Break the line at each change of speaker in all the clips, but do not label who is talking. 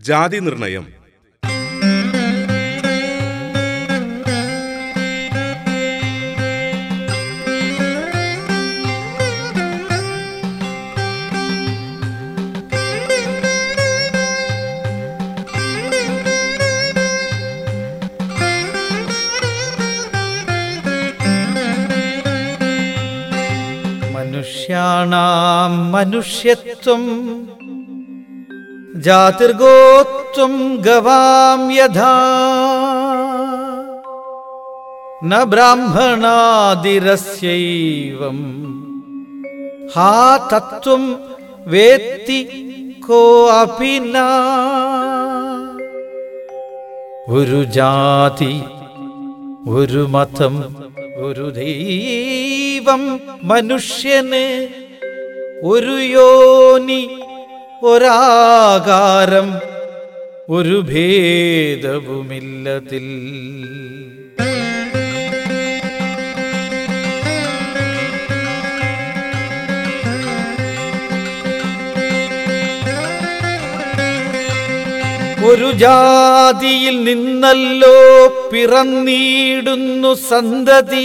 ജാതി നിർണയം
മനുഷ്യാണാം മനുഷ്യത്വം ജാതിർഗോത്വം ഗവാം യഥാ ന ബ്രാഹ്മണാദിരസ്യൈവം ഹാ തത്വം വേത്തി കോ അപി ന ഒരു ജാതി ഒരു മതം ഒരു ദൈവം മനുഷ്യന് ഒരു യോനി ഒരാകാരം ഒരു ഭേദവുമില്ലതിൽ ഒരു ജാതിയിൽ നിന്നല്ലോ പിറന്നീടുന്നു സന്തതി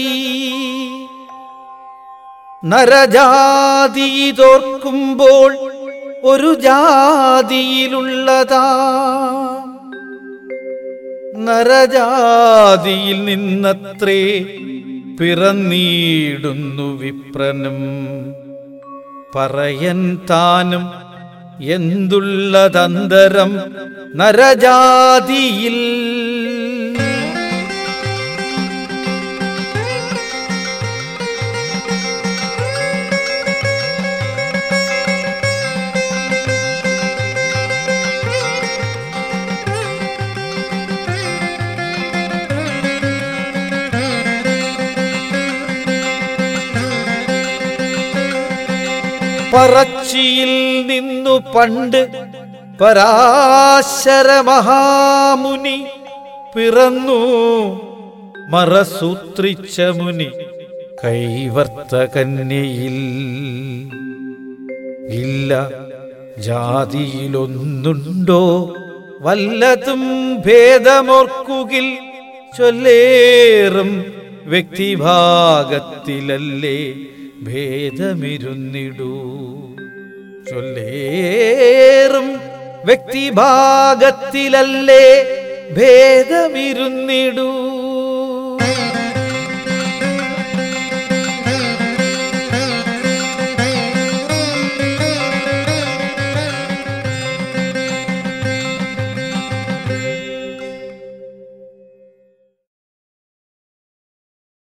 നരജാതി തോർക്കുമ്പോൾ ഒരു ജാതിയിലുള്ളതാ നരജാതിയിൽ നിന്നത്രേ പിറന്നീടുന്നു വിപ്രനും പറയൻ താനും എന്തുള്ളതന്തരം നരജാതിയിൽ പറച്ചിയിൽ നിന്നു പണ്ട് പരാശര മഹാമുനി പിറന്നു മറസൂത്രിച്ച മുനി കൈവർത്ത കന്യയിൽ ഇല്ല ജാതിയിലൊന്നുണ്ടോ വല്ലതും ഭേദമോർക്കുകിൽ ചൊല്ലേറും വ്യക്തിഭാഗത്തിലല്ലേ ഭേദമിരുന്നിടൂ ചൊല്ലേറും വ്യക്തിഭാഗത്തിലല്ലേ ഭേദമിരുന്നിടൂ